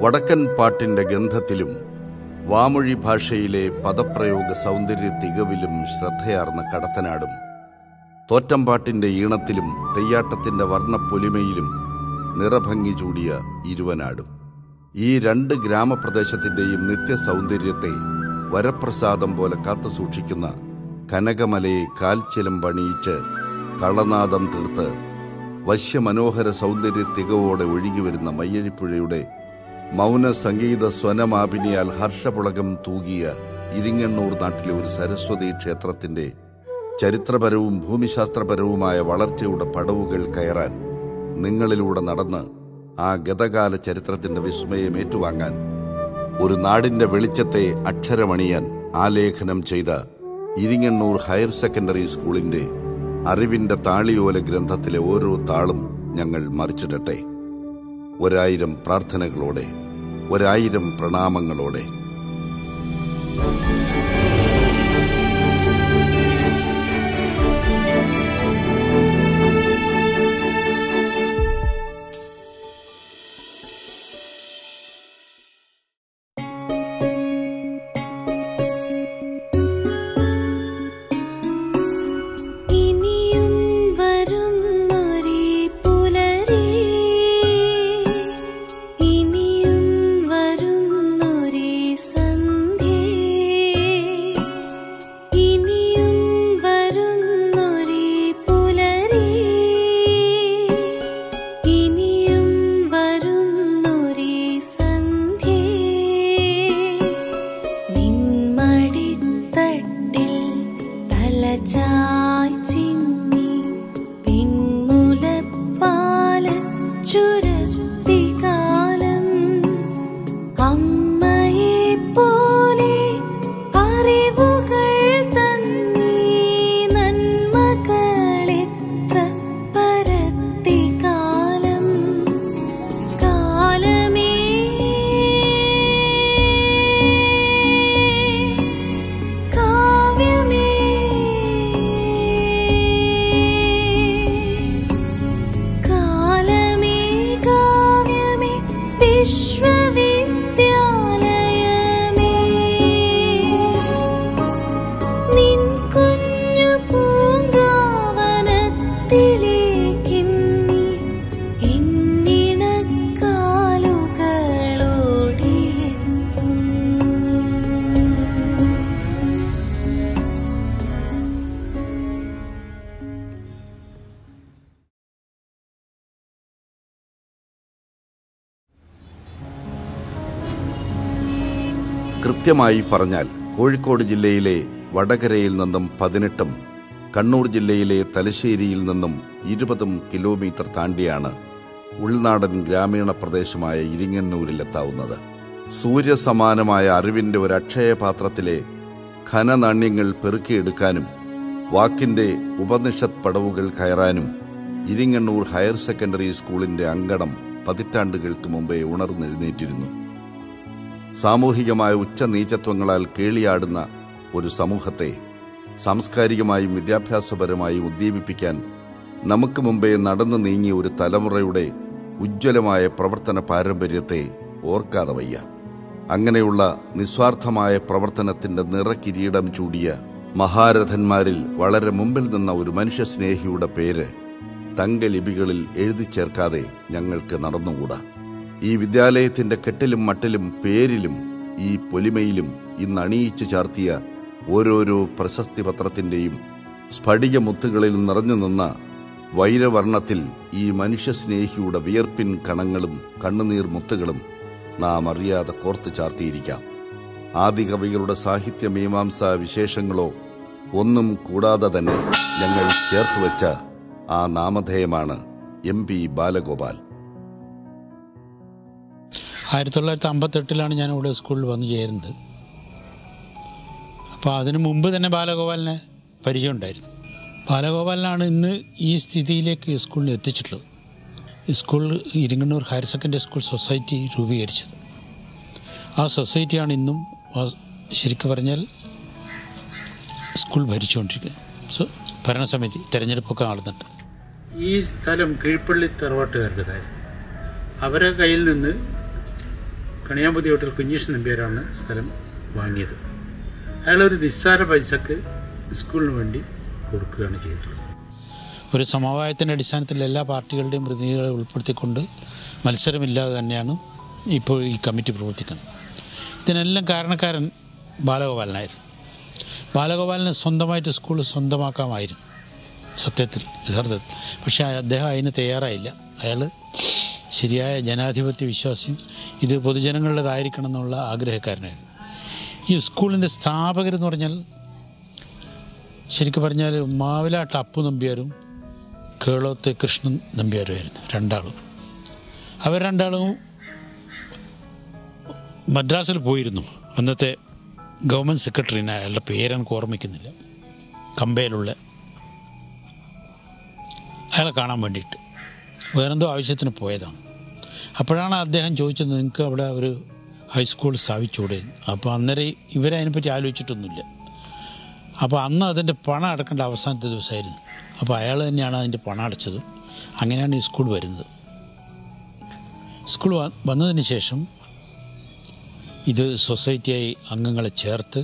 വടക്കൻ പാട്ടിന്റെ ഗന്ധത്തിലും വാമൊഴി ഭാഷയിലെ പദപ്രയോഗ സൗന്ദര്യ തികവിലും ശ്രദ്ധയാർന്ന കടത്തനാടും തോറ്റമ്പാട്ടിന്റെ ഈണത്തിലും തെയ്യാട്ടത്തിന്റെ വർണ്ണപ്പൊലിമയിലും നിറഭംഗി ചൂടിയ ഇരുവനാടും ഈ രണ്ട് ഗ്രാമപ്രദേശത്തിന്റെയും നിത്യസൗന്ദര്യത്തെ വരപ്രസാദം പോലെ കാത്തുസൂക്ഷിക്കുന്ന കനകമലയെ കാൽച്ചിലം പണിയിച്ച് കളനാദം തീർത്ത് വശ്യമനോഹര സൗന്ദര്യ തികവോടെ ഒഴുകിവരുന്ന മയ്യഴിപ്പുഴയുടെ മൗന സംഗീത സ്വനമാപിനിയാൽ ഹർഷപുളകം തൂകിയ ഇരിങ്ങണ്ണൂർ നാട്ടിലെ ഒരു സരസ്വതി ക്ഷേത്രത്തിന്റെ ചരിത്രപരവും ഭൂമിശാസ്ത്രപരവുമായ വളർച്ചയുടെ പടവുകൾ കയറാൻ നിങ്ങളിലൂടെ നടന്ന് ആ ഗതകാല ചരിത്രത്തിന്റെ വിസ്മയം ഏറ്റുവാങ്ങാൻ ഒരു നാടിന്റെ വെളിച്ചത്തെ അക്ഷരമണിയാൻ ആലേഖനം ചെയ്ത ഇരിങ്ങണ്ണൂർ ഹയർ സെക്കൻഡറി സ്കൂളിന്റെ അറിവിന്റെ താളിയോല ഗ്രന്ഥത്തിലെ ഓരോ താളും ഞങ്ങൾ മറിച്ചിടട്ടെ ഒരായിരം പ്രാർത്ഥനകളോടെ ഒരായിരം പ്രണാമങ്ങളോടെ ഇനിയും വരുന്നൊരേ പുലരി ഇനിയും വരുന്നൊരേ സന്ധ്യേ ഇനിയും വരുന്നൊരേ പുലരി ഇനിയും വരുന്നൊരേ സന്ധ്യേ നിന്മടിത്തട്ടിൽ തലചായ് ചിന്നി പിൻമുലപ്പാല ചുരത്തി കാലം അമ്മയെ പോലെ അറിവുകൾ തന്നീ നന്മകളെത്ര പരത്തി കാലം കാലമേ കാവ്യമേ കാലമേ കാവ്യമേ വിശ്വവിദ്യാലയമേ നിൻ കുഞ്ഞു പൂങ്കാവനത്തിലേക്കിന്നി എന്നിണക്കാലുകളോടിയെത്തുന്നു കൃത്യമായി പറഞ്ഞാൽ കോഴിക്കോട് ജില്ലയിലെ വടകരയിൽ നിന്നും പതിനെട്ടും കണ്ണൂർ ജില്ലയിലെ തലശ്ശേരിയിൽ നിന്നും ഇരുപതും കിലോമീറ്റർ താണ്ടിയാണ് ഉൾനാടൻ ഗ്രാമീണ പ്രദേശമായ ഇരിങ്ങന്നൂരിലെത്താവുന്നത് സൂര്യസമാനമായ അറിവിന്റെ ഒരു അക്ഷയപാത്രത്തിലെ ഘനനാണ്യങ്ങൾ പെറുക്കിയെടുക്കാനും വാക്കിന്റെ ഉപനിഷത് പടവുകൾ കയറാനും ഇരിങ്ങണ്ണൂർ ഹയർ സെക്കൻഡറി സ്കൂളിന്റെ അങ്കണം പതിറ്റാണ്ടുകൾക്ക് മുമ്പേ ഉണർന്നെഴുന്നേറ്റിരുന്നു സാമൂഹികമായ ഉച്ചനീചത്വങ്ങളാൽ കേളിയാടുന്ന ഒരു സമൂഹത്തെ സാംസ്കാരികമായും വിദ്യാഭ്യാസപരമായും ഉദ്ദീപിപ്പിക്കാൻ നമുക്ക് മുമ്പേ നടന്നു നീങ്ങിയ ഒരു തലമുറയുടെ ഉജ്ജ്വലമായ പ്രവർത്തന പാരമ്പര്യത്തെ ഓർക്കാതെ വയ്യ അങ്ങനെയുള്ള നിസ്വാർത്ഥമായ പ്രവർത്തനത്തിന്റെ നിറകിരീടം ചൂടിയ മഹാരഥന്മാരിൽ വളരെ മുമ്പിൽ നിന്ന ഒരു മനുഷ്യസ്നേഹിയുടെ പേര് തങ്കലിപികളിൽ എഴുതി ചേർക്കാതെ ഞങ്ങൾക്ക് നടന്നുകൂടാ ഈ വിദ്യാലയത്തിന്റെ കെട്ടിലും മട്ടിലും പേരിലും ഈ പൊലിമയിലും ഇന്ന് അണിയിച്ചു ചാർത്തിയ ഓരോരോ പ്രശസ്തി പത്രത്തിന്റെയും സ്ഫടിക മുത്തുകളിൽ നിറഞ്ഞു നിന്ന വൈരവർണ്ണത്തിൽ ഈ മനുഷ്യസ്നേഹിയുടെ വിയർപ്പിൻ കണങ്ങളും കണ്ണുനീർ മുത്തുകളും നാം അറിയാതെ കോർത്തു ചാർത്തിയിരിക്കാം ആദികവികളുടെ സാഹിത്യ മീമാംസാ വിശേഷങ്ങളോ ഒന്നും കൂടാതെ തന്നെ ഞങ്ങൾ ചേർത്തുവെച്ച ആ നാമധേയമാണ് എം പി ബാലഗോപാൽ ആയിരത്തി തൊള്ളായിരത്തി അമ്പത്തെട്ടിലാണ് ഞാൻ ഇവിടെ സ്കൂളിൽ വന്നു ചേരുന്നത് അപ്പോൾ അതിനു മുമ്പ് തന്നെ ബാലഗോപാലിനെ പരിചയമുണ്ടായിരുന്നു ബാലഗോപാലിനാണ് ഇന്ന് ഈ സ്ഥിതിയിലേക്ക് സ്കൂളിനെ എത്തിച്ചിട്ടുള്ളത് ഈ school Iringannur higher secondary school society രൂപീകരിച്ചത് ആ സൊസൈറ്റിയാണ് ഇന്നും ആ- ശരിക്കും പറഞ്ഞാൽ സ്കൂൾ ഭരിച്ചുകൊണ്ടിരിക്കുന്നത് സോ ഭരണസമിതി തിരഞ്ഞെടുപ്പൊക്കെ നടന്നിട്ട് ഈ സ്ഥലം കീഴ്പള്ളി തറവാട്ടുകാരുടേതായിരുന്നു അവരെ കയ്യിൽ നിന്ന് കണിയാമ്പതി ഹോട്ടൽ കുഞ്ഞീഷ് നമ്പ്യാരാണ് സ്ഥലം വാങ്ങിയത് അയാളൊരു നിസ്സാര പൈസക്ക് സ്കൂളിന് വേണ്ടി കൊടുക്കുകയാണ് ചെയ്തിട്ടുള്ളത് ഒരു സമവായത്തിൻ്റെ അടിസ്ഥാനത്തിൽ എല്ലാ പാർട്ടികളുടെയും പ്രതിനിധികളെ ഉൾപ്പെടുത്തിക്കൊണ്ട് മത്സരമില്ലാതെ തന്നെയാണ് ഇപ്പോൾ ഈ കമ്മിറ്റി പ്രവർത്തിക്കുന്നത് ഇതിനെല്ലാം കാരണക്കാരൻ ബാലഗോപാലനായിരുന്നു ബാലഗോപാലിന് സ്വന്തമായിട്ട് സ്കൂൾ സ്വന്തമാക്കാമായിരുന്നു സത്യത്തിൽ യഥാർത്ഥത്തിൽ പക്ഷേ അദ്ദേഹം അതിന് തയ്യാറായില്ല അയാൾ ശരിയായ ജനാധിപത്യ വിശ്വാസിയും ഇത് പൊതുജനങ്ങളുടേതായിരിക്കണം എന്നുള്ള ആഗ്രഹക്കാരനായിരുന്നു ഈ സ്കൂളിൻ്റെ സ്ഥാപകരെന്ന് പറഞ്ഞാൽ ശരിക്കും പറഞ്ഞാൽ മാവിലാട്ട് അപ്പു നമ്പ്യാരും കേളോത്തെ കൃഷ്ണൻ നമ്പ്യാരുമായിരുന്നു രണ്ടാളും അവർ രണ്ടാളും മദ്രാസിൽ പോയിരുന്നു അന്നത്തെ ഗവൺമെൻറ് സെക്രട്ടറിനെ അയാളുടെ പേരെനിക്ക് ഓർമ്മിക്കുന്നില്ല കമ്പയിലുള്ള അയാളെ കാണാൻ വേണ്ടിയിട്ട് വേറെന്തോ ആവശ്യത്തിന് പോയതാണ് അപ്പോഴാണ് അദ്ദേഹം ചോദിച്ചത് നിങ്ങൾക്ക് അവിടെ ഒരു ഹൈസ്കൂൾ സ്ഥാപിച്ചുകൂടെ അപ്പോൾ അന്നേരം ഇവരതിനെപ്പറ്റി ആലോചിച്ചിട്ടൊന്നുമില്ല അപ്പോൾ അന്ന് അതിൻ്റെ പണം അടക്കേണ്ട അവസാനത്തെ ദിവസമായിരുന്നു അപ്പോൾ അയാൾ തന്നെയാണ് അതിൻ്റെ പണം അടച്ചത് അങ്ങനെയാണ് ഈ സ്കൂൾ വരുന്നത് സ്കൂൾ വ- വന്നതിന് ശേഷം ഇത് സൊസൈറ്റിയായി അംഗങ്ങളെ ചേർത്ത്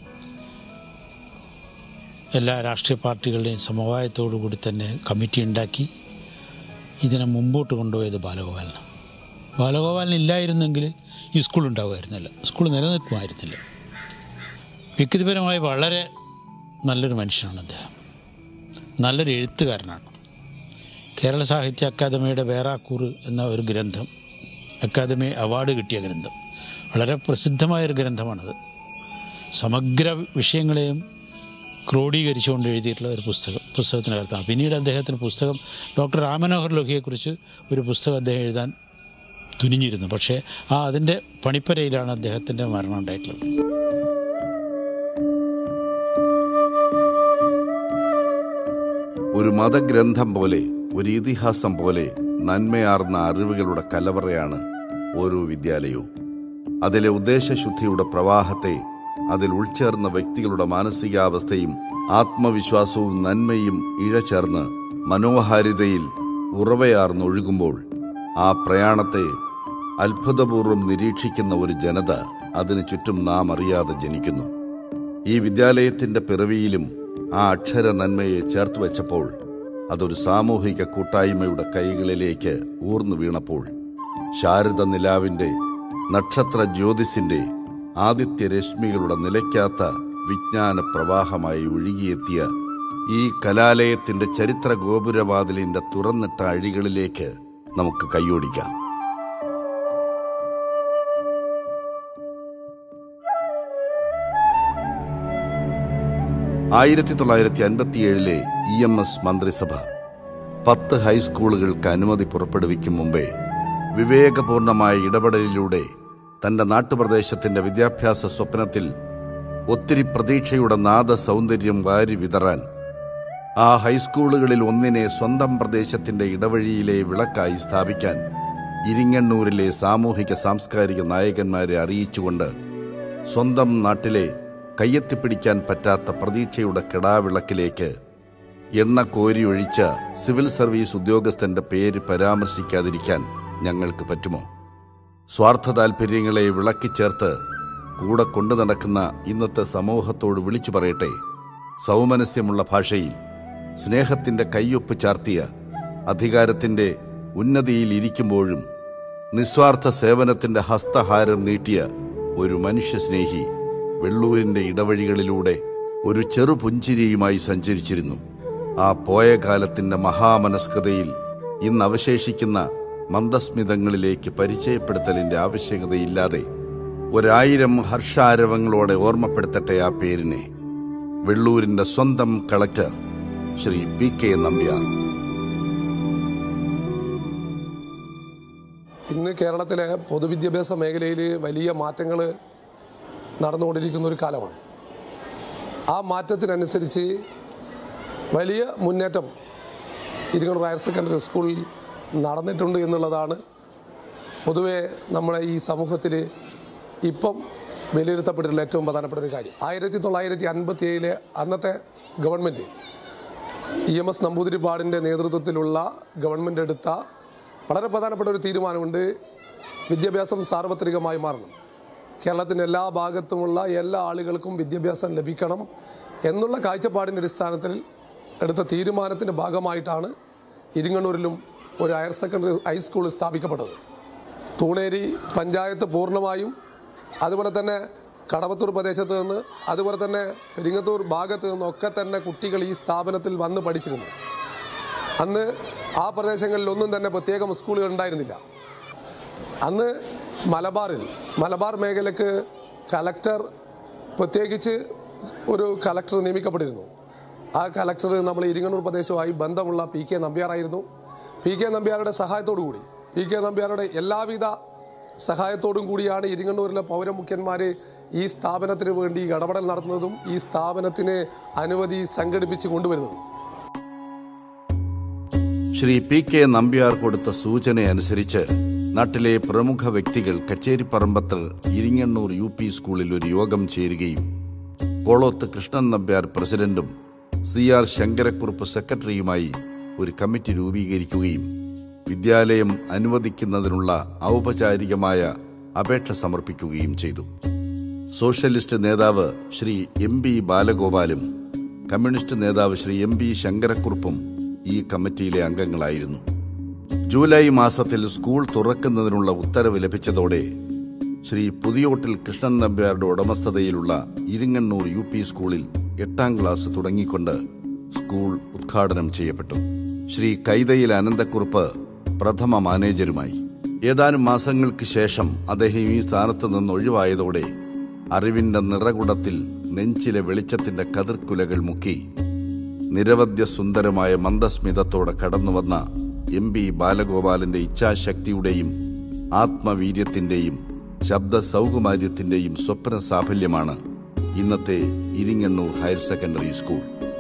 എല്ലാ രാഷ്ട്രീയ പാർട്ടികളുടെയും സമവായത്തോടു കൂടി തന്നെ കമ്മിറ്റി ഉണ്ടാക്കി ഇതിനെ മുമ്പോട്ട് കൊണ്ടുപോയത് ബാലഗോപാലനാണ് ബാലഗോപാലൻ ഇല്ലായിരുന്നെങ്കിൽ ഈ സ്കൂൾ ഉണ്ടാവുമായിരുന്നില്ല സ്കൂൾ നിലനിൽക്കുമായിരുന്നില്ല വ്യക്തിപരമായി വളരെ നല്ലൊരു മനുഷ്യനാണ് അദ്ദേഹം നല്ലൊരു എഴുത്തുകാരനാണ് കേരള സാഹിത്യ അക്കാദമിയുടെ വേറാക്കൂറ് എന്ന ഒരു ഗ്രന്ഥം അക്കാദമി അവാർഡ് കിട്ടിയ ഗ്രന്ഥം വളരെ പ്രസിദ്ധമായൊരു ഗ്രന്ഥമാണത് സമഗ്ര വിഷയങ്ങളെയും ക്രോഡീകരിച്ചുകൊണ്ട് എഴുതിയിട്ടുള്ള ഒരു പുസ്തകം പുസ്തകത്തിൻ്റെ അർത്ഥമാണ് പിന്നീട് അദ്ദേഹത്തിന് പുസ്തകം ഡോക്ടർ രാമനോഹർ ലോഹിയെക്കുറിച്ച് ഒരു പുസ്തകം അദ്ദേഹം എഴുതാൻ തുനിഞ്ഞിരുന്നു പക്ഷേ ആ അതിൻ്റെ പണിപ്പരയിലാണ് അദ്ദേഹത്തിൻ്റെ മരണം ഉണ്ടായിട്ടുള്ളത് ഒരു മതഗ്രന്ഥം പോലെ ഒരു ഇതിഹാസം പോലെ നന്മയാർന്ന അറിവുകളുടെ കലവറയാണ് ഓരോ വിദ്യാലയവും അതിലെ ഉദ്ദേശശുദ്ധിയുടെ പ്രവാഹത്തെ അതിൽ ഉൾച്ചേർന്ന വ്യക്തികളുടെ മാനസികാവസ്ഥയും ആത്മവിശ്വാസവും നന്മയും ഇഴചേർന്ന് മനോഹാരിതയിൽ ഉറവയാർന്നൊഴുകുമ്പോൾ ആ പ്രയാണത്തെ അത്ഭുതപൂർവ്വം നിരീക്ഷിക്കുന്ന ഒരു ജനത അതിനു ചുറ്റും നാം അറിയാതെ ജനിക്കുന്നു ഈ വിദ്യാലയത്തിന്റെ പിറവിയിലും ആ അക്ഷര നന്മയെ ചേർത്ത് വെച്ചപ്പോൾ അതൊരു സാമൂഹിക കൂട്ടായ്മയുടെ കൈകളിലേക്ക് ഊർന്നു വീണപ്പോൾ ശാരദ നിലാവിന്റെ നക്ഷത്ര ജ്യോതിസിന്റെ ആദിത്യ രശ്മികളുടെ നിലയ്ക്കാത്ത വിജ്ഞാന പ്രവാഹമായി ഒഴുകിയെത്തിയ ഈ കലാലയത്തിന്റെ ചരിത്ര ഗോപുരവാതിലിന്റെ തുറന്നിട്ട അഴികളിലേക്ക് നമുക്ക് കൈയോടിക്കാം ആയിരത്തി തൊള്ളായിരത്തി അൻപത്തിയേഴിലെ ഇ എം എസ് മന്ത്രിസഭ പത്ത് ഹൈസ്കൂളുകൾക്ക് അനുമതി പുറപ്പെടുവിക്കും മുമ്പേ വിവേകപൂർണമായ ഇടപെടലിലൂടെ തന്റെ നാട്ടുപ്രദേശത്തിന്റെ വിദ്യാഭ്യാസ സ്വപ്നത്തിൽ ഒത്തിരി പ്രതീക്ഷയുടെ നാദ സൗന്ദര്യം വാരി വിതറാൻ ആ ഹൈസ്കൂളുകളിൽ ഒന്നിനെ സ്വന്തം പ്രദേശത്തിന്റെ ഇടവഴിയിലെ വിളക്കായി സ്ഥാപിക്കാൻ ഇരിങ്ങണ്ണൂരിലെ സാമൂഹിക സാംസ്കാരിക നായകന്മാരെ അറിയിച്ചുകൊണ്ട് സ്വന്തം നാട്ടിലെ കയ്യെത്തിപ്പിടിക്കാൻ പറ്റാത്ത പ്രതീക്ഷയുടെ കെടാവിളക്കിലേക്ക് എണ്ണ കോരിയൊഴിച്ച സിവിൽ സർവീസ് ഉദ്യോഗസ്ഥന്റെ പേര് പരാമർശിക്കാതിരിക്കാൻ ഞങ്ങൾക്ക് പറ്റുമോ സ്വാർത്ഥ താൽപ്പര്യങ്ങളെ വിളക്കിച്ചേർത്ത് കൂടെ കൊണ്ടു നടക്കുന്ന ഇന്നത്തെ സമൂഹത്തോട് വിളിച്ചു പറയട്ടെ സൗമനസ്യമുള്ള ഭാഷയിൽ സ്നേഹത്തിന്റെ കയ്യൊപ്പ് ചാർത്തിയ അധികാരത്തിന്റെ ഉന്നതിയിൽ ഇരിക്കുമ്പോഴും നിസ്വാർത്ഥ സേവനത്തിന്റെ ഹസ്തഹാരം നീട്ടിയ ഒരു മനുഷ്യസ്നേഹി വെള്ളൂരിന്റെ ഇടവഴികളിലൂടെ ഒരു ചെറുപുഞ്ചിരിയുമായി സഞ്ചരിച്ചിരുന്നു ആ പോയ കാലത്തിന്റെ മഹാമനസ്കതയിൽ ഇന്ന് അവശേഷിക്കുന്ന മന്ദസ്മിതങ്ങളിലേക്ക് പരിചയപ്പെടുത്തലിന്റെ ആവശ്യകതയില്ലാതെ ഒരായിരം ഹർഷാരവങ്ങളോടെ ഓർമ്മപ്പെടുത്തട്ടെ ആ പേരിനെ വെള്ളൂരിന്റെ സ്വന്തം collector Shri P K Nambiar ഇന്ന് കേരളത്തിലെ പൊതുവിദ്യാഭ്യാസ മേഖലയിൽ വലിയ മാറ്റങ്ങൾ നടന്നുകൊണ്ടിരിക്കുന്ന ഒരു കാലമാണ് ആ മാറ്റത്തിനനുസരിച്ച് വലിയ മുന്നേറ്റം ഇരിങ്ങൂർ ഹയർ സെക്കൻഡറി സ്കൂളിൽ നടന്നിട്ടുണ്ട് എന്നുള്ളതാണ് പൊതുവെ നമ്മുടെ ഈ സമൂഹത്തിൽ ഇപ്പം വിലയിരുത്തപ്പെട്ടിട്ടുള്ള ഏറ്റവും പ്രധാനപ്പെട്ട ഒരു കാര്യം ആയിരത്തി തൊള്ളായിരത്തി അൻപത്തി ഏഴിലെ അന്നത്തെ ഗവൺമെൻറ് ഇ എം എസ് നമ്പൂതിരിപ്പാടിൻ്റെ നേതൃത്വത്തിലുള്ള ഗവൺമെൻറ് എടുത്ത വളരെ പ്രധാനപ്പെട്ട ഒരു തീരുമാനമുണ്ട് വിദ്യാഭ്യാസം സാർവത്രികമായി മാറണം കേരളത്തിൻ്റെ എല്ലാ ഭാഗത്തുമുള്ള എല്ലാ ആളുകൾക്കും വിദ്യാഭ്യാസം ലഭിക്കണം എന്നുള്ള കാഴ്ചപ്പാടിൻ്റെ അടിസ്ഥാനത്തിൽ എടുത്ത തീരുമാനത്തിൻ്റെ ഭാഗമായിട്ടാണ് ഇരിങ്ങണ്ണൂരിലും ഒരു ഹയർ സെക്കൻഡറി ഹൈസ്കൂൾ സ്ഥാപിക്കപ്പെട്ടത് തൂണേരി പഞ്ചായത്ത് പൂർണ്ണമായും അതുപോലെ തന്നെ കടവത്തൂർ പ്രദേശത്ത് നിന്ന് അതുപോലെ തന്നെ പെരിങ്ങത്തൂർ ഭാഗത്ത് നിന്നൊക്കെ തന്നെ കുട്ടികൾ ഈ സ്ഥാപനത്തിൽ വന്ന് പഠിച്ചിരുന്നു അന്ന് ആ പ്രദേശങ്ങളിലൊന്നും തന്നെ പ്രത്യേകം സ്കൂളുകൾ ഉണ്ടായിരുന്നില്ല അന്ന് മലബാറിൽ മലബാർ മേഖലയ്ക്ക് കലക്ടർ പ്രത്യേകിച്ച് ഒരു കലക്ടർ നിയമിക്കപ്പെട്ടിരുന്നു ആ കലക്ടർ നമ്മൾ ഇരിങ്ങണ്ണൂർ പ്രദേശവുമായി ബന്ധമുള്ള പി കെ നമ്പ്യാറായിരുന്നു പി കെ നമ്പ്യാരുടെ സഹായത്തോടു കൂടി പി കെ നമ്പ്യാരുടെ എല്ലാവിധ സഹായത്തോടും കൂടിയാണ് ഇരിങ്ങണ്ണൂരിലെ പൗരമുഖ്യന്മാർ ഈ സ്ഥാപനത്തിന് വേണ്ടി ഇടപെടൽ നടത്തുന്നതും ഈ സ്ഥാപനത്തിന് അനുമതി സംഘടിപ്പിച്ച് കൊണ്ടുവരുന്നതും ശ്രീ പി കെ നമ്പ്യാർ കൊടുത്ത സൂചനയനുസരിച്ച് നാട്ടിലെ പ്രമുഖ വ്യക്തികൾ കച്ചേരിപ്പറമ്പത്ത് ഇരിങ്ങണ്ണൂർ യു പി സ്കൂളിൽ ഒരു യോഗം ചേരുകയും കോളോത്ത് കൃഷ്ണൻ നമ്പ്യാർ പ്രസിഡന്റും സി ആർ ശങ്കരക്കുറുപ്പ് സെക്രട്ടറിയുമായി ഒരു കമ്മിറ്റി രൂപീകരിക്കുകയും വിദ്യാലയം അനുവദിക്കുന്നതിനുള്ള ഔപചാരികമായ അപേക്ഷ സമർപ്പിക്കുകയും ചെയ്തു സോഷ്യലിസ്റ്റ് നേതാവ് ശ്രീ എം പി ബാലഗോപാലും കമ്മ്യൂണിസ്റ്റ് നേതാവ് ശ്രീ എം പി ശങ്കരക്കുറുപ്പും ഈ കമ്മിറ്റിയിലെ അംഗങ്ങളായിരുന്നു ജൂലൈ മാസത്തിൽ സ്കൂൾ തുറക്കുന്നതിനുള്ള ഉത്തരവ് ലഭിച്ചതോടെ ശ്രീ പുതിയോട്ടിൽ കൃഷ്ണൻ നമ്പ്യാരുടെ ഉടമസ്ഥതയിലുള്ള ഇരിങ്ങണ്ണൂർ യു പി സ്കൂളിൽ എട്ടാം ക്ലാസ് തുടങ്ങിക്കൊണ്ട് സ്കൂൾ ഉദ്ഘാടനം ചെയ്യപ്പെട്ടു ശ്രീ കൈതയിൽ അനന്തക്കുറുപ്പ് പ്രഥമ മാനേജരുമായി ഏതാനും മാസങ്ങൾക്ക് ശേഷം അദ്ദേഹം ഈ സ്ഥാനത്ത് നിന്ന് ഒഴിവായതോടെ അറിവിന്റെ നിറകുടത്തിൽ നെഞ്ചിലെ വെളിച്ചത്തിന്റെ കതിർക്കുലകൾ മുക്കി നിരവധ്യ സുന്ദരമായ മന്ദസ്മിതത്തോടെ കടന്നുവന്ന എം പി ബാലഗോപാലന്റെ ഇച്ഛാശക്തിയുടെയും ആത്മവീര്യത്തിന്റെയും ശബ്ദ സൗകുമാര്യത്തിന്റെയും സ്വപ്ന സാഫല്യമാണ് ഇന്നത്തെ ഇരിങ്ങണ്ണൂർ ഹയർ സെക്കൻഡറി സ്കൂൾ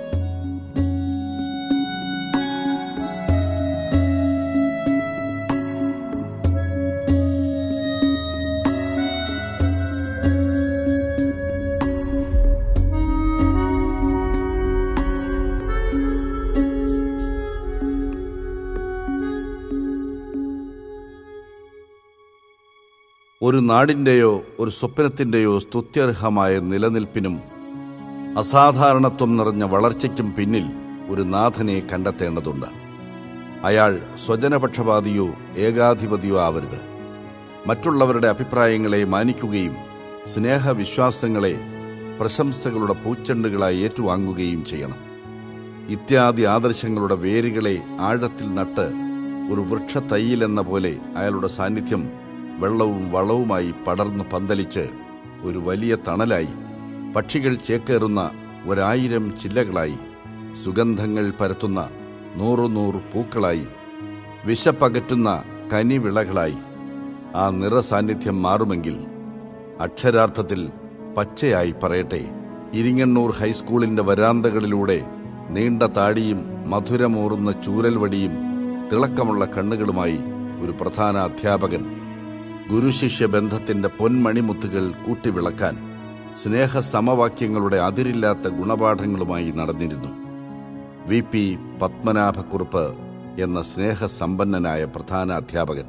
ഒരു നാടിന്റെയോ ഒരു സ്വപ്നത്തിന്റെയോ സ്തുത്യർഹമായ നിലനിൽപ്പിനും അസാധാരണത്വം നിറഞ്ഞ വളർച്ചയ്ക്കും പിന്നിൽ ഒരു നാഥനെ കണ്ടെത്തേണ്ടതുണ്ട് അയാൾ സ്വജനപക്ഷപാതിയോ ഏകാധിപതിയോ ആവരുത് മറ്റുള്ളവരുടെ അഭിപ്രായങ്ങളെ മാനിക്കുകയും സ്നേഹവിശ്വാസങ്ങളെ പ്രശംസകളുടെ പൂച്ചെണ്ടുകളായി ഏറ്റുവാങ്ങുകയും ചെയ്യണം ഇത്യാദി ആദർശങ്ങളുടെ വേരുകളെ ആഴത്തിൽ നട്ട് ഒരു വൃക്ഷത്തൈയിലെന്ന പോലെ അയാളുടെ സാന്നിധ്യം വെള്ളവും വളവുമായി പടർന്നു പന്തലിച്ച് ഒരു വലിയ തണലായി പക്ഷികൾ ചേക്കേറുന്ന ഒരായിരം ചില്ലകളായി സുഗന്ധങ്ങൾ പരത്തുന്ന നൂറു നൂറ് പൂക്കളായി വിശപ്പകറ്റുന്ന കനിവിളകളായി ആ നിറസാന്നിധ്യം മാറുമെങ്കിൽ അക്ഷരാർത്ഥത്തിൽ പച്ചയായി പറയട്ടെ ഇരിങ്ങണ്ണൂർ ഹൈസ്കൂളിന്റെ വരാന്തകളിലൂടെ നീണ്ട താടിയും മധുരമൂറുന്ന ചൂരൽവടിയും തിളക്കമുള്ള കണ്ണുകളുമായി ഒരു പ്രധാന അധ്യാപകൻ ഗുരുശിഷ്യ ബന്ധത്തിന്റെ പൊന്മണിമുത്തുകൾ കൂട്ടിവിളക്കാൻ സ്നേഹ സമവാക്യങ്ങളുടെ അതിരില്ലാത്ത ഗുണപാഠങ്ങളുമായി നടന്നിരുന്നു വി പി പത്മനാഭക്കുറുപ്പ് എന്ന സ്നേഹസമ്പന്നനായ പ്രധാന അധ്യാപകൻ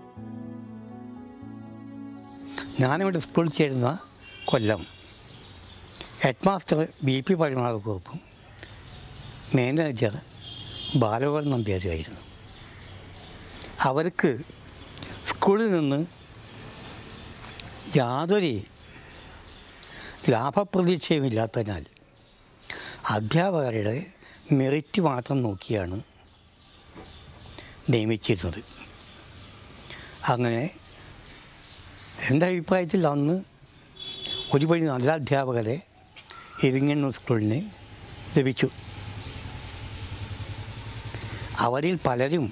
ഞാനിവിടെ സ്കൂളിൽ ചേരുന്ന കൊല്ലം ഹെഡ് മാസ്റ്റർ ബി പി പരമാവകുപ്പും മാനേജർ ബാലഗോപാൽ നമ്പ്യാരുമായിരുന്നു അവർക്ക് സ്കൂളിൽ നിന്ന് യാതൊരു ലാഭപ്രതീക്ഷയും ഇല്ലാത്തതിനാൽ അധ്യാപകരുടെ മെറിറ്റ് മാത്രം നോക്കിയാണ് നിയമിച്ചിരുന്നത് അങ്ങനെ എൻ്റെ അഭിപ്രായത്തിൽ അന്ന് ഒരുപടി നല്ല അധ്യാപകരെ ഇരിങ്ങണ്ണൂർ സ്കൂളിന് ലഭിച്ചു അവരിൽ പലരും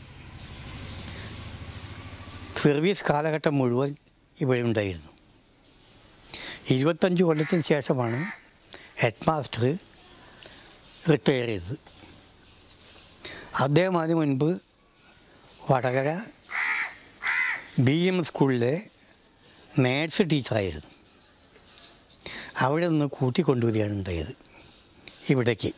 സർവീസ് കാലഘട്ടം മുഴുവൻ ഇവിടെ ഉണ്ടായിരുന്നു ഇരുപത്തഞ്ച് കൊല്ലത്തിന് ശേഷമാണ് ഹെഡ് മാസ്റ്റർ റിട്ടയർ ചെയ്തത് അദ്ദേഹം അതിനു മുൻപ് വടകര ബി എം സ്കൂളിലെ മാത്സ് ടീച്ചറായിരുന്നു അവിടെ നിന്ന് കൂട്ടിക്കൊണ്ടുവരികയാണ് ഉണ്ടായത് ഇവിടേക്ക്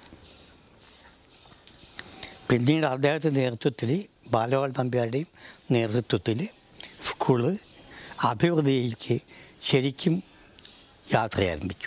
പിന്നീട് അദ്ദേഹത്തിൻ്റെ നേതൃത്വത്തിൽ ബാലഗോപാൽ നമ്പ്യാരുടെയും നേതൃത്വത്തിൽ സ്കൂള് അഭിവൃദ്ധിയിലേക്ക് ശരിക്കും യാത്ര ആരംഭിച്ചു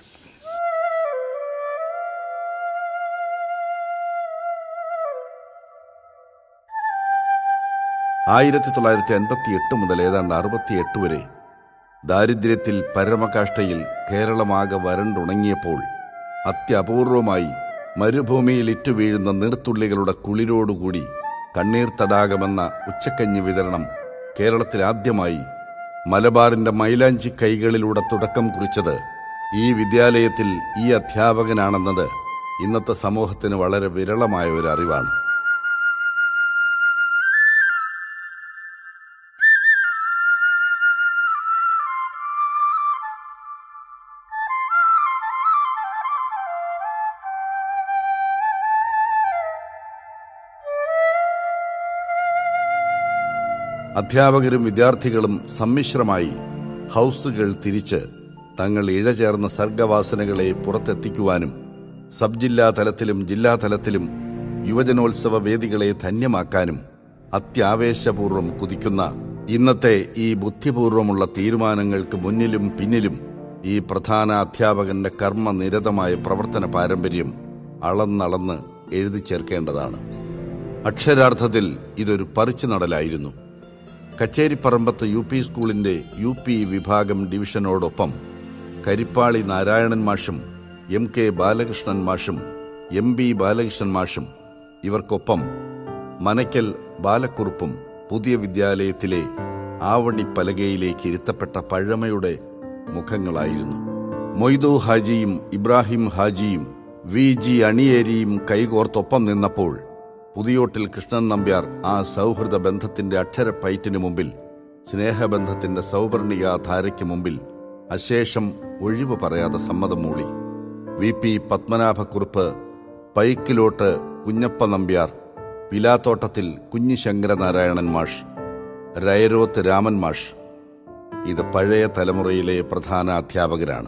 ആയിരത്തി തൊള്ളായിരത്തി അൻപത്തി എട്ട് മുതൽ ഏതാണ്ട് അറുപത്തിയെട്ട് വരെ ദാരിദ്ര്യത്തിൽ പരമകാഷ്ഠയിൽ കേരളമാകെ വരണ്ടുണങ്ങിയപ്പോൾ അത്യപൂർവമായി മരുഭൂമിയിൽ ഇറ്റുവീഴുന്ന നീർത്തുള്ളികളുടെ കുളിരോടുകൂടി കണ്ണീർ തടാകമെന്ന ഉച്ചക്കഞ്ഞി വിതരണം കേരളത്തിൽ ആദ്യമായി മലബാറിന്റെ മൈലാഞ്ചി കൈകളിലൂടെ തുടക്കം കുറിച്ചത് ഈ വിദ്യാലയത്തിൽ ഈ അധ്യാപകനാണെന്നത് ഇന്നത്തെ സമൂഹത്തിന് വളരെ വിരളമായ ഒരു അറിവാണ് അധ്യാപകരും വിദ്യാർത്ഥികളും സമ്മിശ്രമായി ഹൗസുകൾ തിരിച്ച് തങ്ങൾ ഇഴചേർന്ന സർഗവാസനകളെ പുറത്തെത്തിക്കുവാനും സബ് ജില്ലാ തലത്തിലും ജില്ലാ തലത്തിലും യുവജനോത്സവ വേദികളെ ധന്യമാക്കാനും അത്യാവേശപൂർവ്വം കുതിക്കുന്ന ഇന്നത്തെ ഈ ബുദ്ധിപൂർവമുള്ള തീരുമാനങ്ങൾക്ക് മുന്നിലും പിന്നിലും ഈ പ്രധാന അധ്യാപകന്റെ കർമ്മനിരതമായ പ്രവർത്തന പാരമ്പര്യം അളന്നളന്ന് എഴുതി ചേർക്കേണ്ടതാണ് അക്ഷരാർത്ഥത്തിൽ ഇതൊരു പറിച്ചു നടലായിരുന്നു കച്ചേരിപ്പറമ്പത്ത് യു പി സ്കൂളിന്റെ യു പി വിഭാഗം ഡിവിഷനോടൊപ്പം കരിപ്പാളി നാരായണൻ മാഷും എം കെ ബാലകൃഷ്ണൻ മാഷും എം ബി ബാലകൃഷ്ണൻ മാഷും ഇവർക്കൊപ്പം മനക്കൽ ബാലക്കുറുപ്പും പുതിയ വിദ്യാലയത്തിലെ ആവണി പലകയിലേക്ക് ഇരുത്തപ്പെട്ട പഴമയുടെ മുഖങ്ങളായിരുന്നു മൊയ്തു ഹാജിയും ഇബ്രാഹിം ഹാജിയും വി ജി അണിയേരിയും കൈകോർത്തൊപ്പം നിന്നപ്പോൾ പുതിയോട്ടിൽ കൃഷ്ണൻ നമ്പ്യാർ ആ സൗഹൃദ ബന്ധത്തിന്റെ അക്ഷരപ്പയറ്റിനു മുമ്പിൽ സ്നേഹബന്ധത്തിന്റെ സൗവർണികാധാരയ്ക്ക് മുമ്പിൽ അശേഷം ഒഴിവ് പറയാതെ സമ്മതം മൂളി വി പി പത്മനാഭക്കുറുപ്പ് പൈക്കിലോട്ട് കുഞ്ഞപ്പ നമ്പ്യാർ പിലാത്തോട്ടത്തിൽ കുഞ്ഞി ശങ്കരനാരായണൻ മാഷ് രയരോത്ത് രാമൻ മാഷ് ഇത് പഴയ തലമുറയിലെ പ്രധാന അധ്യാപകരാണ്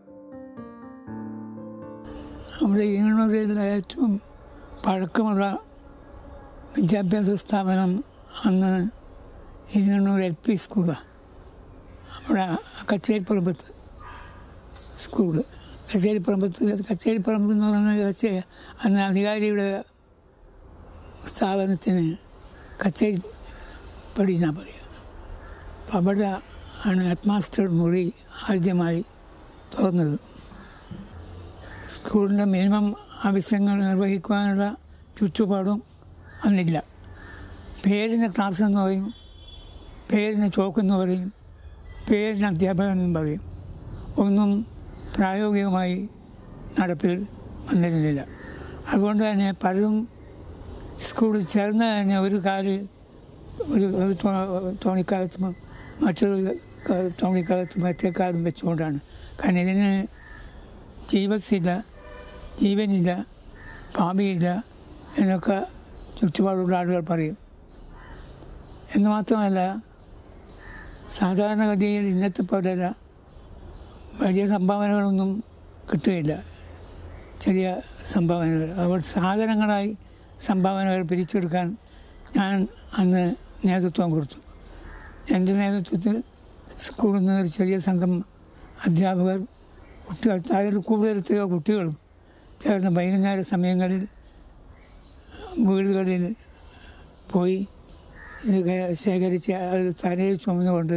നമ്മുടെ ഈങ്ങണൂരിലെ ഏറ്റവും പഴക്കമുള്ള വിദ്യാഭ്യാസ സ്ഥാപനം അന്ന് ഈങ്ങണ്ണൂർ എൽ പി സ്കൂളാണ് അവിടെ കച്ചേരിപ്പറമ്പത്ത് സ്കൂള് കച്ചേരിപ്പറമ്പത്ത് കച്ചേരിപ്പറമ്പ് എന്ന് പറയുന്നത് കച്ചേ അന്ന് അധികാരിയുടെ സ്ഥാപനത്തിന് കച്ചേരി പടി എന്നാണ് പറയുക അപ്പം അവിടെ ആണ് ഹെഡ് മാസ്റ്റർ മുറി ആദ്യമായി തുറന്നത് സ്കൂളിൻ്റെ മിനിമം ആവശ്യങ്ങൾ നിർവഹിക്കുവാനുള്ള ചുറ്റുപാടും അന്നില്ല പേരിന് ക്ലാസ് എന്ന് പറയും പേരിന് ചോക്കെന്ന് പറയും പേരിന് അധ്യാപകൻ എന്ന് പറയും ഒന്നും പ്രായോഗികമായി നടപ്പിൽ വന്നിരുന്നില്ല അതുകൊണ്ട് തന്നെ പലരും സ്കൂളിൽ ചേർന്ന് തന്നെ ഒരു കാല് ഒരു ഒരു തോ- തോണിക്കാലത്ത് മറ്റൊരു ക- തോണിക്കാലത്ത് മറ്റേ കാലം വെച്ചുകൊണ്ടാണ് കാരണം ഇതിന് ജീവസില്ല ജീവനില്ല ഭാവിയില്ല എന്നൊക്കെ ചുറ്റുപാടുള്ള ആളുകൾ പറയും എന്ന് മാത്രമല്ല സാധാരണഗതിയിൽ ഇന്നത്തെ പോലെയല്ല വലിയ സംഭാവനകളൊന്നും കിട്ടുകയില്ല ചെറിയ സംഭാവനകൾ അതുകൊണ്ട് സാധനങ്ങളായി സംഭാവനകൾ പിരിച്ചെടുക്കാൻ ഞാൻ അന്ന് നേതൃത്വം കൊടുത്തു എൻ്റെ നേതൃത്വത്തിൽ സ്കൂളിൽ നിന്ന് ഒരു ചെറിയ സംഘം അധ്യാപകർ കുട്ടികൾ അതിൽ കൂടുതൽ എത്രയോ കുട്ടികളും ചേർന്ന് വൈകുന്നേര സമയങ്ങളിൽ വീടുകളിൽ പോയി ഇത് ശേഖരിച്ച് അത് തലയിൽ ചുമന്നുകൊണ്ട്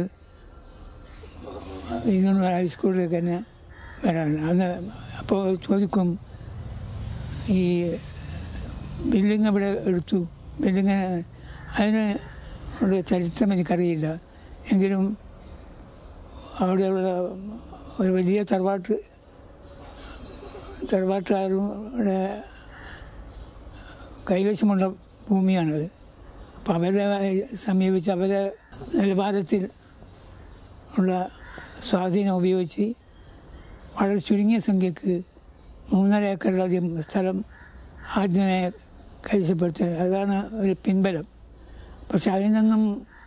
ഇങ്ങനെ ഹൈസ്കൂളിലേക്ക് തന്നെ വരാൻ അന്ന് അപ്പോൾ ചോദിക്കും ഈ ബിൽഡിങ് ഇവിടെ എടുത്തു ബിൽഡിങ് അതിന് ഉള്ള ചരിത്രം എനിക്കറിയില്ല എങ്കിലും അവിടെയുള്ള ഒരു വലിയ തറവാട്ട് തറവാട്ടുകാരുടെ കൈവശമുള്ള ഭൂമിയാണത് അപ്പം അവരെ സമീപിച്ച് അവരെ നിലവാരത്തിൽ ഉള്ള സ്വാധീനം ഉപയോഗിച്ച് വളരെ ചുരുങ്ങിയ സംഖ്യക്ക് മൂന്നര ഏക്കറിലധികം സ്ഥലം ആദ്യമേ കൈവശപ്പെടുത്തിയത് അതാണ് ഒരു പിൻബലം പക്ഷെ അതിൽ നിന്നും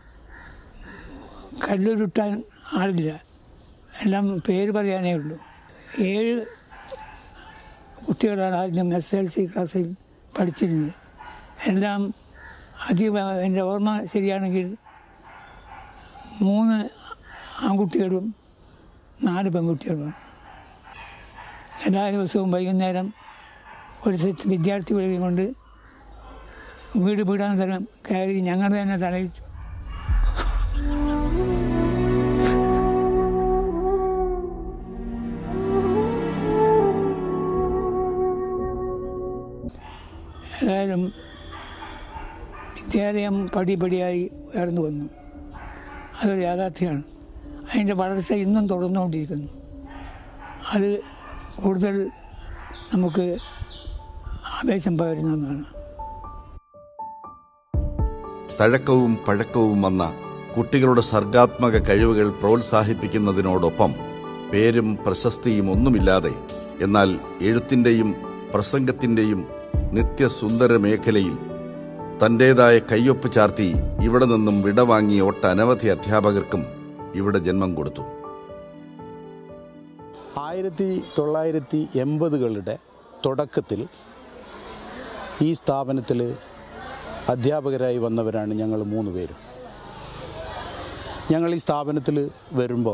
കല്ലുരുട്ടാൻ ആളില്ല എല്ലാം പേര് പറയാനേ ഉള്ളൂ ഏഴ് കുട്ടികളാണ് ആദ്യം എസ് എൽ സി ക്ലാസ്സിൽ പഠിച്ചിരുന്നത് എല്ലാം അധികം എൻ്റെ ഓർമ്മ ശരിയാണെങ്കിൽ മൂന്ന് ആൺകുട്ടികളും നാല് പെൺകുട്ടികളുമാണ് എല്ലാ ദിവസവും വൈകുന്നേരം ഒരു സെറ്റ് വിദ്യാർത്ഥികളെയും കൊണ്ട് വീട് വീടാന്തരം കയറി ഞങ്ങൾ തന്നെ തലയിച്ചു ഏതായാലും വിദ്യാലയം പടിപടിയായി ഉയർന്നു വന്നു അതൊരു യാഥാർത്ഥ്യമാണ് അതിൻ്റെ വളർച്ച ഇന്നും തുടർന്നുകൊണ്ടിരിക്കുന്നു അത് കൂടുതൽ നമുക്ക് ആവേശം പകരുന്ന ഒന്നാണ് തഴക്കവും പഴക്കവും വന്ന കുട്ടികളുടെ സർഗാത്മക കഴിവുകൾ പ്രോത്സാഹിപ്പിക്കുന്നതിനോടൊപ്പം പേരും പ്രശസ്തിയും ഒന്നുമില്ലാതെ എന്നാൽ എഴുത്തിൻ്റെയും പ്രസംഗത്തിൻ്റെയും നിത്യസുന്ദര മേഖലയിൽ തൻ്റേതായ കയ്യൊപ്പ് ചാർത്തി ഇവിടെ നിന്നും വിടവാങ്ങിയ ഒട്ടനവധി അധ്യാപകർക്കും ഇവിടെ ജന്മം കൊടുത്തു ആയിരത്തി തൊള്ളായിരത്തി എൺപതുകളുടെ തുടക്കത്തിൽ ഈ സ്ഥാപനത്തിൽ അധ്യാപകരായി വന്നവരാണ് ഞങ്ങൾ മൂന്ന് പേരും ഞങ്ങൾ ഈ സ്ഥാപനത്തിൽ വരുമ്പോൾ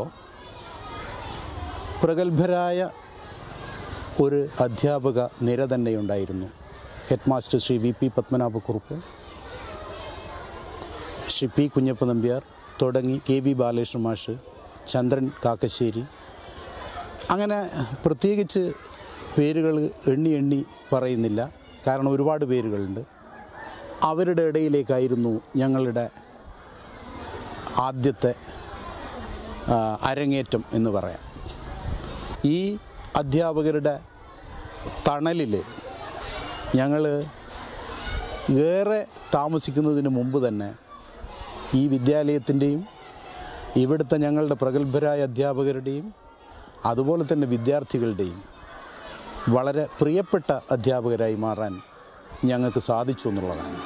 പ്രഗത്ഭരായ ഒരു അധ്യാപക നിര തന്നെയുണ്ടായിരുന്നു head master Shri V P Padmanabhakkurup Shri P Kunhappa Nambiar തുടങ്ങി കെ വി ബാലകൃഷ്ണ മാഷ് ചന്ദ്രൻ കാക്കശ്ശേരി അങ്ങനെ പ്രത്യേകിച്ച് പേരുകൾ എണ്ണി എണ്ണി പറയുന്നില്ല കാരണം ഒരുപാട് പേരുകളുണ്ട് അവരുടെ ഇടയിലേക്കായിരുന്നു ഞങ്ങളുടെ ആദ്യത്തെ ആ, അരങ്ങേറ്റം എന്ന് പറയാം ഈ അധ്യാപകരുടെ തണലിൽ ഞങ്ങൾ ഏറെ താമസിക്കുന്നതിന് മുമ്പ് തന്നെ ഈ വിദ്യാലയത്തിൻ്റെയും ഇവിടുത്തെ ഞങ്ങളുടെ പ്രഗത്ഭരായ അധ്യാപകരുടെയും അതുപോലെ തന്നെ വിദ്യാർത്ഥികളുടെയും വളരെ പ്രിയപ്പെട്ട അധ്യാപകരായി മാറാൻ ഞങ്ങൾക്ക് സാധിച്ചു എന്നുള്ളതാണ്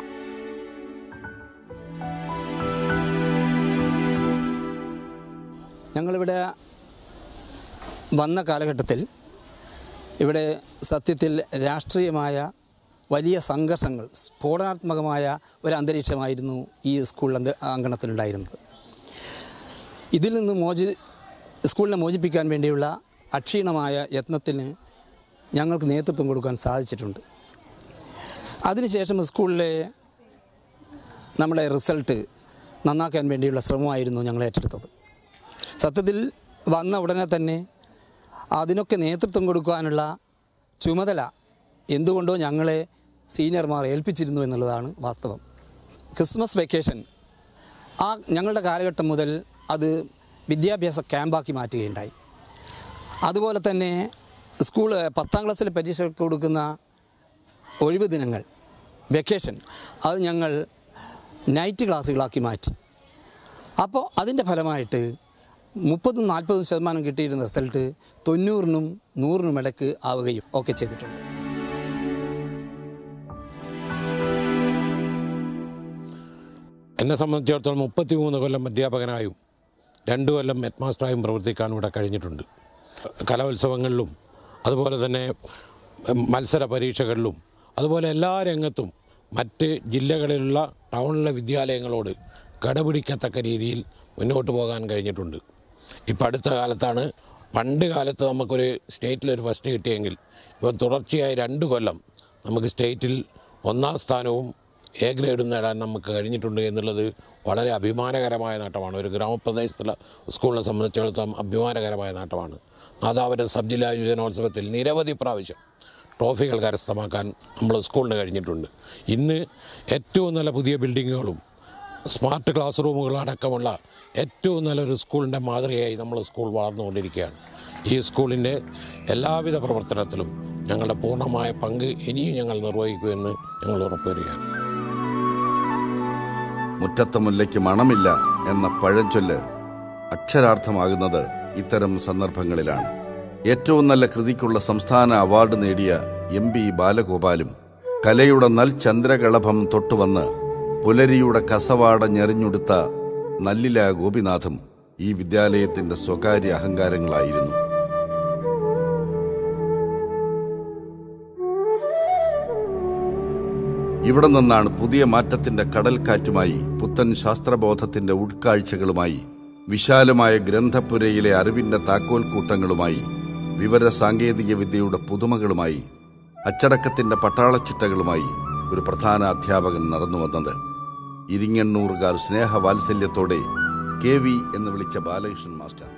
ഞങ്ങളിവിടെ വന്ന കാലഘട്ടത്തിൽ ഇവിടെ സത്യത്തിൽ രാഷ്ട്രീയമായ വലിയ സംഘർഷങ്ങൾ സ്ഫോടനാത്മകമായ ഒരു അന്തരീക്ഷമായിരുന്നു ഈ സ്കൂൾ അന്ത- അങ്കണത്തിലുണ്ടായിരുന്നത് ഇതിൽ നിന്ന് മോചി സ്കൂളിനെ മോചിപ്പിക്കാൻ വേണ്ടിയുള്ള അക്ഷീണമായ യത്നത്തിന് ഞങ്ങൾക്ക് നേതൃത്വം കൊടുക്കാൻ സാധിച്ചിട്ടുണ്ട് അതിനുശേഷം സ്കൂളിലെ നമ്മുടെ റിസൾട്ട് നന്നാക്കാൻ വേണ്ടിയുള്ള ശ്രമമായിരുന്നു ഞങ്ങൾ ഏറ്റെടുത്തത് സത്യത്തിൽ വന്ന ഉടനെ തന്നെ അതിനൊക്കെ നേതൃത്വം കൊടുക്കാനുള്ള ചുമതല എന്തുകൊണ്ടോ ഞങ്ങളെ സീനിയർമാർ ഏൽപ്പിച്ചിരുന്നു എന്നുള്ളതാണ് വാസ്തവം ക്രിസ്മസ് വെക്കേഷൻ ആ ഞങ്ങളുടെ കാലഘട്ടം മുതൽ അത് വിദ്യാഭ്യാസ ക്യാമ്പാക്കി മാറ്റുകയുണ്ടായി അതുപോലെ തന്നെ സ്കൂൾ പത്താം ക്ലാസ്സിലെ പരീക്ഷകൾക്ക് കൊടുക്കുന്ന ഒഴിവ് ദിനങ്ങൾ വെക്കേഷൻ അത് ഞങ്ങൾ നൈറ്റ് ക്ലാസ്സുകളാക്കി മാറ്റി അപ്പോൾ അതിൻ്റെ ഫലമായിട്ട് മുപ്പതും നാൽപ്പതും ശതമാനം കിട്ടിയിരുന്ന റിസൾട്ട് തൊണ്ണൂറിനും നൂറിനും ഇടയ്ക്ക് ആവുകയും ഒക്കെ ചെയ്തിട്ടുണ്ട് എന്നെ സംബന്ധിച്ചിടത്തോളം മുപ്പത്തിമൂന്ന് കൊല്ലം അധ്യാപകനായും രണ്ട് കൊല്ലം ഹെഡ് മാസ്റ്ററായും പ്രവർത്തിക്കാൻ ഇവിടെ കഴിഞ്ഞിട്ടുണ്ട് കലോത്സവങ്ങളിലും അതുപോലെ തന്നെ ഉം, മത്സര പരീക്ഷകളിലും അതുപോലെ എല്ലാ രംഗത്തും മറ്റ് ജില്ലകളിലുള്ള ടൗണിലെ വിദ്യാലയങ്ങളോട് കടപിടിക്കത്തക്ക രീതിയിൽ മുന്നോട്ട് പോകാൻ കഴിഞ്ഞിട്ടുണ്ട് ഇപ്പം അടുത്ത കാലത്താണ് പണ്ട് കാലത്ത് നമുക്കൊരു സ്റ്റേറ്റിലൊരു ഫസ്റ്റ് കിട്ടിയെങ്കിൽ ഇപ്പം തുടർച്ചയായി രണ്ട് കൊല്ലം നമുക്ക് സ്റ്റേറ്റിൽ ഒന്നാം സ്ഥാനവും എ ഗ്രേഡും നേടാൻ നമുക്ക് കഴിഞ്ഞിട്ടുണ്ട് എന്നുള്ളത് വളരെ അഭിമാനകരമായ നേട്ടമാണ് ഒരു ഗ്രാമപ്രദേശത്തുള്ള സ്കൂളിനെ സംബന്ധിച്ചിടത്തോളം അഭിമാനകരമായ നേട്ടമാണ് നാദാപുരം സബ് ജില്ലാ യുവജനോത്സവത്തിൽ നിരവധി പ്രാവശ്യം ട്രോഫികൾ കരസ്ഥമാക്കാൻ നമ്മൾ സ്കൂളിന് കഴിഞ്ഞിട്ടുണ്ട് ഇന്ന് ഏറ്റവും നല്ല പുതിയ ബിൽഡിങ്ങുകളും സ്മാർട്ട് ക്ലാസ് റൂമുകൾ അടക്കമുള്ള ഏറ്റവും നല്ലൊരു സ്കൂളിൻ്റെ മാതൃകയായി നമ്മൾ സ്കൂൾ വളർന്നുകൊണ്ടിരിക്കുകയാണ് ഈ സ്കൂളിൻ്റെ എല്ലാവിധ പ്രവർത്തനത്തിലും ഞങ്ങളുടെ പൂർണ്ണമായ പങ്ക് ഇനിയും ഞങ്ങൾ നിർവഹിക്കുമെന്ന് ഞങ്ങൾ ഉറപ്പുവരികയാണ് മുറ്റത്തെ മുല്ലയ്ക്ക് മണമില്ല എന്ന പഴഞ്ചൊല്ല് അക്ഷരാർത്ഥമാകുന്നത് ഇത്തരം സന്ദർഭങ്ങളിലാണ് ഏറ്റവും നല്ല കൃതിക്കുള്ള സംസ്ഥാന അവാർഡ് നേടിയ എം പി ബാലഗോപാലും കലയുടെ നൽ ചന്ദ്രകളഭം തൊട്ടുവന്ന് പുലരിയുടെ കസവാട ഞെറിഞ്ഞുടുത്ത നല്ലില ഗോപിനാഥും ഈ വിദ്യാലയത്തിന്റെ സ്വകാര്യ അഹങ്കാരങ്ങളായിരുന്നു ഇവിടെ നിന്നാണ് പുതിയ മാറ്റത്തിന്റെ കടൽക്കാറ്റുമായി പുത്തൻ ശാസ്ത്രബോധത്തിന്റെ ഉൾക്കാഴ്ചകളുമായി വിശാലമായ ഗ്രന്ഥപുരയിലെ അറിവിന്റെ താക്കോൽ കൂട്ടങ്ങളുമായി വിവര സാങ്കേതിക വിദ്യയുടെ പുതുമകളുമായി അച്ചടക്കത്തിന്റെ പട്ടാളച്ചിട്ടകളുമായി ഒരു പ്രധാന അധ്യാപകൻ നടന്നു വന്നത് ഇരിങ്ങണ്ണൂറുകാർ സ്നേഹവാത്സല്യത്തോടെ കെ വി എന്ന് വിളിച്ച ബാലകൃഷ്ണൻ മാസ്റ്റർ